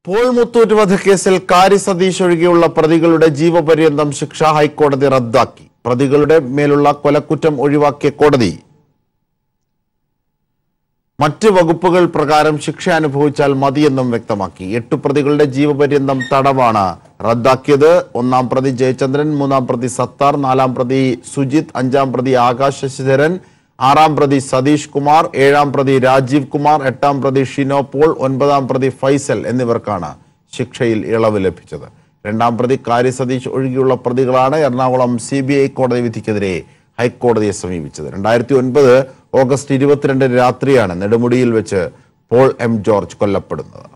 Paul Muthoot വധക്കേസിൽ കാരി സതീഷ് ഒഴികെയുള്ള പ്രതികളുടെ ജീവപര്യന്തം ശിക്ഷ ഹൈക്കോടതി റദ്ദാക്കി പ്രതികളുടെ മേലുള്ള കൊലക്കുറ്റം ഒഴിവാക്കിയ കോടതി മറ്റ് വകുപ്പുകൾ പ്രകാരം ശിക്ഷ അനുഭവിച്ചാൽ മതിയെന്നും വ്യക്തമാക്കി എട്ട് പ്രതികളുടെ ജീവപര്യന്തം തടവാണ് റദ്ദാക്കിയത് ഒന്നാം പ്രതി ജയചന്ദ്രൻ മൂന്നാം പ്രതി സത്താർ നാലാം പ്രതി സുജിത് അഞ്ചാം പ്രതി ആകാശ് ശശിധരൻ ആറാം പ്രതി സതീഷ് കുമാർ ഏഴാം പ്രതി രാജീവ് കുമാർ എട്ടാം പ്രതി ഷിനോ പോൾ ഒൻപതാം പ്രതി ഫൈസൽ എന്നിവർക്കാണ് ശിക്ഷയിൽ ഇളവ് ലഭിച്ചത് രണ്ടാം പ്രതി കാരി സതീഷ് ഒഴികെയുള്ള പ്രതികളാണ് എറണാകുളം സി ബി ഐ കോടതി വിധിക്കെതിരെ ഹൈക്കോടതിയെ സമീപിച്ചത് രണ്ടായിരത്തി ഒൻപത് ഓഗസ്റ്റ് ഇരുപത്തിരണ്ടിന് രാത്രിയാണ് നെടുമുടിയിൽ വെച്ച് പോൾ എം ജോർജ് കൊല്ലപ്പെടുന്നത്